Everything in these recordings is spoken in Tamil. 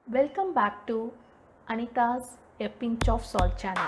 Welcome back to Anita's A Pinch of Salt channel.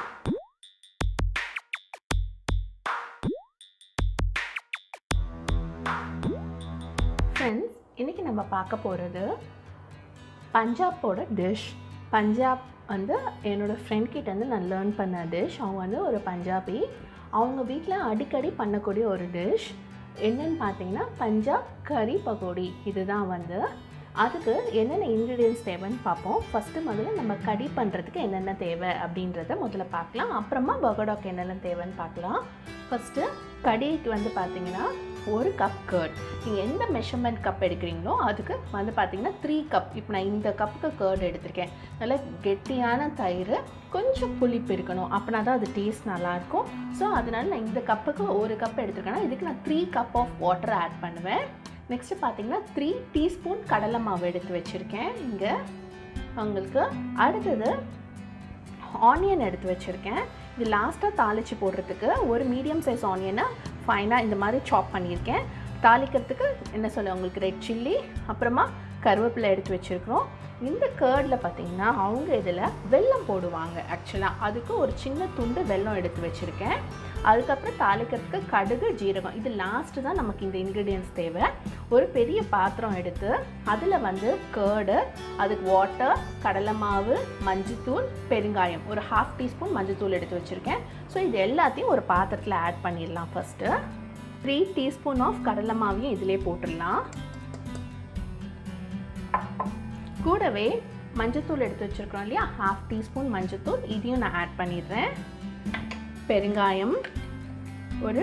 Friends இன்றைக்கி நம்ம பார்க்க போகிறது பஞ்சாப்போட டிஷ் பஞ்சாப் வந்து என்னோடய ஃப்ரெண்ட் கிட்ட வந்து நான் லேர்ன் பண்ண டிஷ் அவங்க வந்து ஒரு பஞ்சாபி அவங்க வீட்டில் அடிக்கடி பண்ணக்கூடிய ஒரு டிஷ் என்னன்னு பார்த்தீங்கன்னா பஞ்சாப் கறி பகோடி இதுதான் வந்து அதுக்கு என்னென்ன இன்க்ரீடியன்ஸ் தேவைன்னு பார்ப்போம் ஃபஸ்ட்டு முதல்ல நம்ம கறி பண்ணுறதுக்கு என்னென்ன தேவை அப்படின்றத முதல்ல பார்க்கலாம் அப்புறமா பகோடாக்கு என்னென்ன தேவைன்னு பார்க்கலாம் ஃபஸ்ட்டு கடிக்கு வந்து பார்த்தீங்கன்னா ஒரு கப் கர்ட் நீங்கள் எந்த மெஷர்மெண்ட் கப் எடுக்கிறீங்களோ அதுக்கு வந்து பார்த்தீங்கன்னா த்ரீ கப் இப்போ நான் இந்த கப்புக்கு கர்ட் எடுத்திருக்கேன் நல்லா கெட்டியான தயிர் கொஞ்சம் புளிப்பு இருக்கணும் அப்படின்னா தான் அது டேஸ்ட் நல்லாயிருக்கும் ஸோ அதனால நான் இந்த கப்புக்கு ஒரு கப் எடுத்திருக்கேன்னா இதுக்கு நான் three cup of water add பண்ணுவேன் நெக்ஸ்ட்டு பார்த்தீங்கன்னா த்ரீ டீஸ்பூன் கடலை மாவு எடுத்து வச்சுருக்கேன் இங்கே உங்களுக்கு அடுத்தது ஆனியன் எடுத்து வச்சுருக்கேன் இது லாஸ்ட்டாக தாளித்து போடுறதுக்கு ஒரு மீடியம் சைஸ் ஆனியனை ஃபைனாக இந்த மாதிரி சாப் பண்ணியிருக்கேன் தாளிக்கிறதுக்கு என்ன சொல்ல உங்களுக்கு ரெட் சில்லி அப்புறமா கருவேப்பிலை எடுத்து வச்சுருக்குறோம் இந்த கேர்டில் பார்த்தீங்கன்னா அவங்க இதில் வெல்லம் போடுவாங்க ஆக்சுவலாக அதுக்கு ஒரு சின்ன துண்டு வெல்லம் எடுத்து வச்சுருக்கேன் அதுக்கப்புறம் தாளிக்கிறதுக்கு கடுகு ஜீரகம் இது லாஸ்ட்டு தான் நமக்கு இந்த இன்க்ரீடியன்ஸ் தேவை ஒரு பெரிய பாத்திரம் எடுத்து அதில் வந்து கேர்டு அதுக்கு வாட்டர் கடலை மாவு மஞ்சத்தூள் பெருங்காயம் ஒரு ஹாஃப் டீஸ்பூன் மஞ்சத்தூள் எடுத்து வச்சுருக்கேன் ஸோ இது எல்லாத்தையும் ஒரு பாத்திரத்தில் ஆட் பண்ணிடலாம் ஃபஸ்ட்டு த்ரீ டீஸ்பூன் ஆஃப் கடலை மாவையும் இதிலே போட்டுடலாம் கூடவே மஞ்சத்தூள் எடுத்து வச்சுருக்கோம் இல்லையா ஹாஃப் டீஸ்பூன் மஞ்சத்தூள் இதையும் நான் ஆட் பண்ணிடுறேன் பெருங்காயம் ஒரு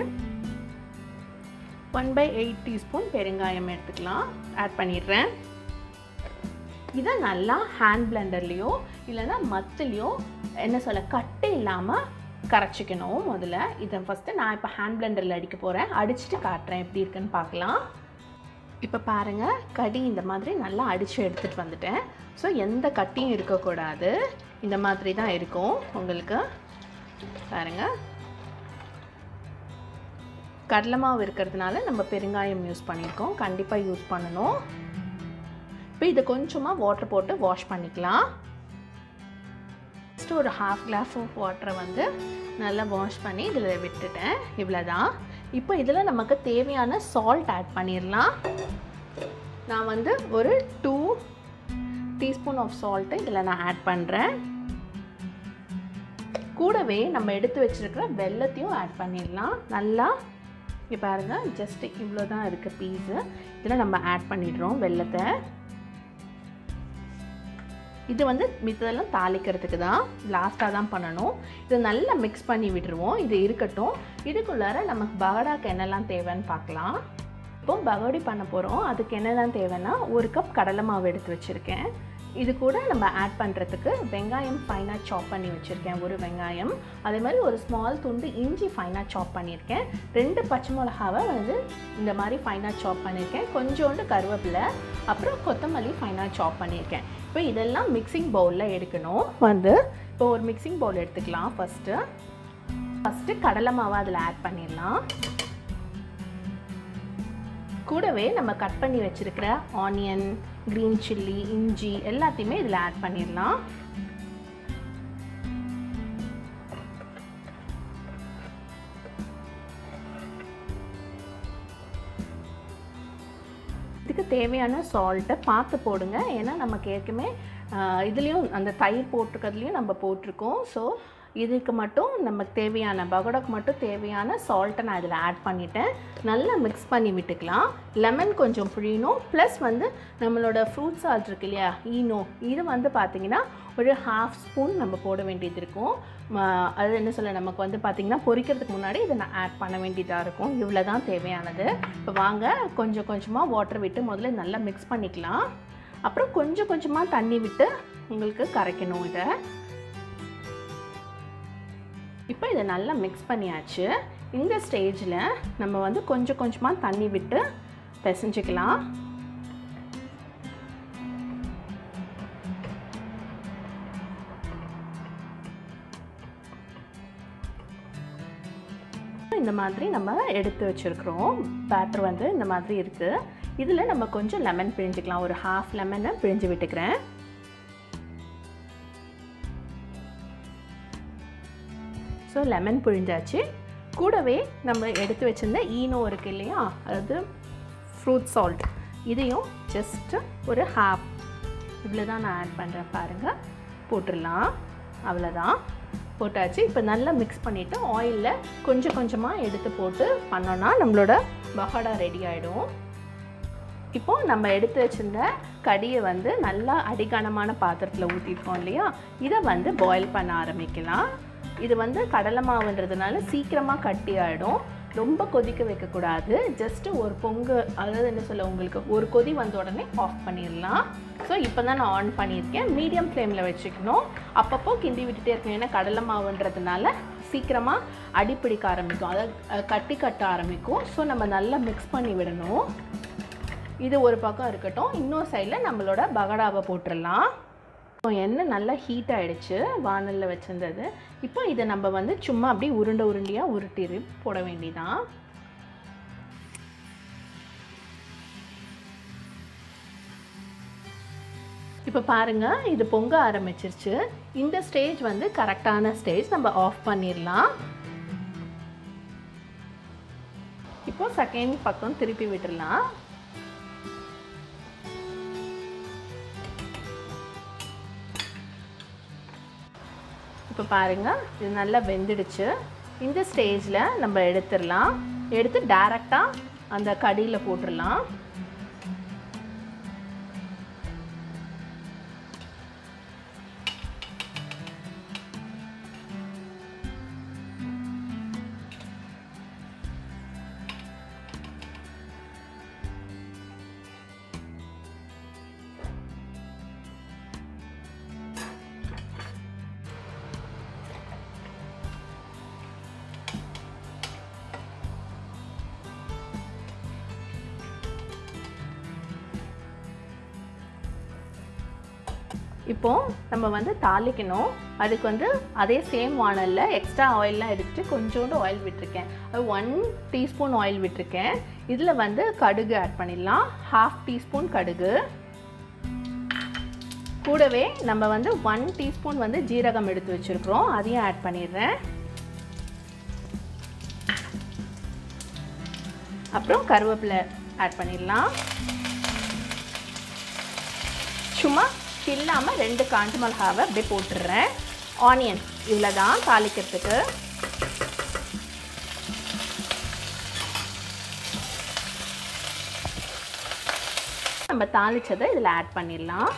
ஒன் பை எயிட் டீஸ்பூன் பெருங்காயம் எடுத்துக்கலாம் ஆட் பண்ணிடுறேன் இதை நல்லா ஹேண்ட் பிளெண்டர்லேயோ இல்லைன்னா மத்துலேயோ என்ன சொல்ல கட்டு இல்லாமல் கரைச்சிக்கணும் முதல்ல இதை ஃபஸ்ட்டு நான் இப்போ ஹேண்ட் பிளெண்டரில் அடிக்க போகிறேன் அடிச்சுட்டு காட்டுறேன் எப்படி இருக்குன்னு பார்க்கலாம் இப்போ பாருங்கள் கடி இந்த மாதிரி நல்லா அடித்து எடுத்துகிட்டு வந்துட்டேன் ஸோ எந்த கட்டியும் இருக்கக்கூடாது இந்த மாதிரி தான் இருக்கும் உங்களுக்கு பாருங்கள் கடலை மாவு இருக்கிறதுனால நம்ம பெருங்காயம் யூஸ் பண்ணியிருக்கோம் கண்டிப்பாக யூஸ் பண்ணணும் இப்போ இதை கொஞ்சமாக வாட்டர் போட்டு வாஷ் பண்ணிக்கலாம் ஃபஸ்ட்டு ஒரு ஹாஃப் கிளாஸ் ஆஃப் வாட்டரை வந்து நல்லா வாஷ் பண்ணி இதில் விட்டுட்டேன் இவ்வளோ தான் இப்போ இதில் நமக்கு தேவையான சால்ட் ஆட் பண்ணிடலாம் நான் வந்து ஒரு டூ டீஸ்பூன் ஆஃப் சால்ட்டு இதில் நான் ஆட் பண்ணுறேன் கூடவே நம்ம எடுத்து வச்சுருக்கிற வெள்ளத்தையும் ஆட் பண்ணிடலாம் நல்லா இங்கே பாருங்கள் ஜஸ்ட் இவ்வளோ தான் இருக்குது பீஸு இதில் நம்ம ஆட் பண்ணிடுறோம் வெள்ளத்தை இது வந்து மித்ததெல்லாம் தாளிக்கிறதுக்கு தான் லாஸ்ட்டாக தான் பண்ணணும் இது நல்லா மிக்ஸ் பண்ணி விட்டுருவோம் இது இருக்கட்டும் இதுக்குள்ளார நமக்கு பகடாக்கு என்னெல்லாம் தேவைன்னு பார்க்கலாம் இப்போ பகோடி பண்ண போகிறோம் அதுக்கு என்னெல்லாம் தேவைன்னா ஒரு கப் கடலை மாவு எடுத்து வச்சுருக்கேன் இது கூட நம்ம ஆட் பண்ணுறதுக்கு வெங்காயம் ஃபைனாக சாப் பண்ணி வச்சுருக்கேன் ஒரு வெங்காயம் அதே மாதிரி ஒரு ஸ்மால் துண்டு இஞ்சி ஃபைனாக சாப் பண்ணியிருக்கேன் ரெண்டு பச்சை மிளகாவை வந்து இந்த மாதிரி ஃபைனாக சாப் பண்ணியிருக்கேன் கொஞ்சோண்டு கருவேப்பிலை அப்புறம் கொத்தமல்லி ஃபைனாக சாப் பண்ணியிருக்கேன் இப்போ இதெல்லாம் மிக்சிங் பவுலில் எடுக்கணும் வந்து இப்போ ஒரு மிக்சிங் பவுல் எடுத்துக்கலாம் ஃபஸ்ட்டு ஃபஸ்ட்டு கடலை மாவை அதில் ஆட் பண்ணிடலாம் கூடவே நம்ம கட் பண்ணி வச்சுருக்கிற ஆனியன் க்ரீன் சில்லி இஞ்சி எல்லாத்தையுமே இதில் ஆட் பண்ணிடலாம் இதுக்கு தேவையான சால்ட்டை பார்த்து போடுங்க ஏன்னா நமக்கு ஏற்கனவே இதுலேயும் அந்த தயிர் போட்டிருக்கிறதுலையும் நம்ம போட்டிருக்கோம் ஸோ இதுக்கு மட்டும் நமக்கு தேவையான பகோடாக்கு மட்டும் தேவையான சால்ட்டை நான் இதில் ஆட் பண்ணிட்டேன் நல்லா மிக்ஸ் பண்ணி விட்டுக்கலாம் லெமன் கொஞ்சம் புழியணும் ப்ளஸ் வந்து நம்மளோட ஃப்ரூட் சால்ட் இருக்கு இல்லையா ஈனோ இது வந்து பார்த்திங்கன்னா ஒரு ஹாஃப் ஸ்பூன் நம்ம போட வேண்டியது இருக்கும் அது என்ன சொல்ல நமக்கு வந்து பார்த்திங்கன்னா பொரிக்கிறதுக்கு முன்னாடி இதை நான் ஆட் பண்ண வேண்டியதாக இருக்கும் இவ்வளோ தான் தேவையானது இப்போ வாங்க கொஞ்சம் கொஞ்சமாக வாட்டர் விட்டு முதல்ல நல்லா மிக்ஸ் பண்ணிக்கலாம் அப்புறம் கொஞ்சம் கொஞ்சமாக தண்ணி விட்டு உங்களுக்கு கரைக்கணும் இதை இப்போ இதை நல்லா மிக்ஸ் பண்ணியாச்சு இந்த ஸ்டேஜில் நம்ம வந்து கொஞ்சம் கொஞ்சமாக தண்ணி விட்டு பிசைஞ்சிக்கலாம் இந்த மாதிரி நம்ம எடுத்து வச்சுருக்குறோம் பேட்டர் வந்து இந்த மாதிரி இருக்குது இதில் நம்ம கொஞ்சம் லெமன் பிழிஞ்சிக்கலாம் ஒரு ஹாஃப் லெமனை பிழிஞ்சு விட்டுக்கிறேன் ஸோ லெமன் புழிஞ்சாச்சு கூடவே நம்ம எடுத்து வச்சிருந்த ஈனோ இருக்கு இல்லையா அதாவது ஃப்ரூட் சால்ட் இதையும் ஜஸ்ட்டு ஒரு ஹாஃப் இவ்வளோ தான் நான் ஆட் பண்ணுறேன் பாருங்கள் போட்டுடலாம் அவ்வளோதான் போட்டாச்சு இப்போ நல்லா மிக்ஸ் பண்ணிவிட்டு ஆயிலில் கொஞ்சம் கொஞ்சமாக எடுத்து போட்டு பண்ணோன்னா நம்மளோட பகோடா ரெடி ஆகிடும் இப்போது நம்ம எடுத்து வச்சிருந்த கடியை வந்து நல்லா அடிகனமான பாத்திரத்தில் ஊற்றிருக்கோம் இல்லையா இதை வந்து பாயில் பண்ண ஆரம்பிக்கலாம் இது வந்து கடலை மாவுன்றதுனால சீக்கிரமாக கட்டி ஆகிடும் ரொம்ப கொதிக்க வைக்கக்கூடாது ஜஸ்ட்டு ஒரு பொங்கு அதாவது என்ன சொல்ல உங்களுக்கு ஒரு கொதி வந்த உடனே ஆஃப் பண்ணிடலாம் ஸோ இப்போ தான் நான் ஆன் பண்ணியிருக்கேன் மீடியம் ஃப்ளேமில் வச்சுக்கணும் அப்பப்போ கிண்டி விட்டுட்டே இருக்கணும் ஏன்னா கடலை மாவுன்றதுனால சீக்கிரமாக அடிப்பிடிக்க ஆரம்பிக்கும் அதாவது அஹ், கட்டி கட்ட ஆரம்பிக்கும் ஸோ நம்ம நல்லா மிக்ஸ் பண்ணி விடணும் இது ஒரு பக்கம் இருக்கட்டும் இன்னொரு சைடில் நம்மளோட பகடாவை போட்டுடலாம் இப்போ எண்ணெய் நல்லா ஹீட் ஆகிடுச்சு வானலில் வச்சுருந்தது இப்போ இதை நம்ம வந்து சும்மா அப்படியே உருண்டை உருண்டையாக உருட்டி போட வேண்டியதான் இப்போ பாருங்கள் இது பொங்க ஆரம்பிச்சிருச்சு இந்த ஸ்டேஜ் வந்து கரெக்டான ஸ்டேஜ் நம்ம ஆஃப் பண்ணிடலாம் இப்போ செகண்ட் பக்கம் திருப்பி விட்டுடலாம் இப்போ பாருங்கள் இது நல்லா வெந்துடுச்சு இந்த ஸ்டேஜில் நம்ம எடுத்துடலாம் எடுத்து டேரெக்டாக அந்த கடியில் போட்டுடலாம் இப்போது நம்ம வந்து தாளிக்கணும் அதுக்கு வந்து அதே சேம் வானலில் எக்ஸ்ட்ரா ஆயிலெலாம் எடுத்துட்டு கொஞ்சோண்டு ஆயில் விட்டுருக்கேன் அது ஒன் டீஸ்பூன் ஆயில் விட்டுருக்கேன் இதில் வந்து கடுகு ஆட் பண்ணிடலாம் ஹாஃப் டீஸ்பூன் கடுகு கூடவே நம்ம வந்து ஒன் டீஸ்பூன் வந்து ஜீரகம் எடுத்து வச்சுருக்குறோம் அதையும் ஆட் பண்ணிடுறேன் அப்புறம் கருவேப்பிலை ஆட் பண்ணிடலாம் சும்மா கில்லாமல் ரெண்டு காஞ்ச மிளகாவை அப்படியே போட்டுடுறேன் ஆனியன் இவ்வளோ தான் தாளிக்கிறதுக்கு நம்ம தாளிச்சதை இதில் ஆட் பண்ணிடலாம்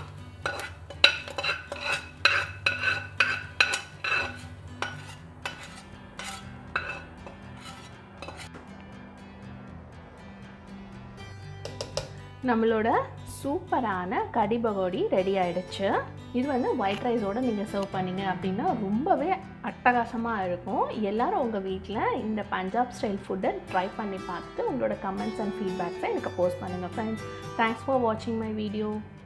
நம்மளோட சூப்பரான கடி பகோடி ரெடி ஆயிடுச்சு இது வந்து ஒயிட் ரைஸோடு நீங்கள் சர்வ் பண்ணீங்க அப்படின்னா ரொம்பவே அட்டகாசமாக இருக்கும் எல்லாரும் உங்கள் வீட்டில் இந்த பஞ்சாப் ஸ்டைல் ஃபுட்டை ட்ரை பண்ணி பார்த்து உங்களோட கமெண்ட்ஸ் அண்ட் ஃபீட்பேக்ஸை எனக்கு போஸ்ட் பண்ணுங்கள் ஃப்ரெண்ட்ஸ் தேங்க்ஸ் ஃபார் வாட்சிங் மை வீடியோ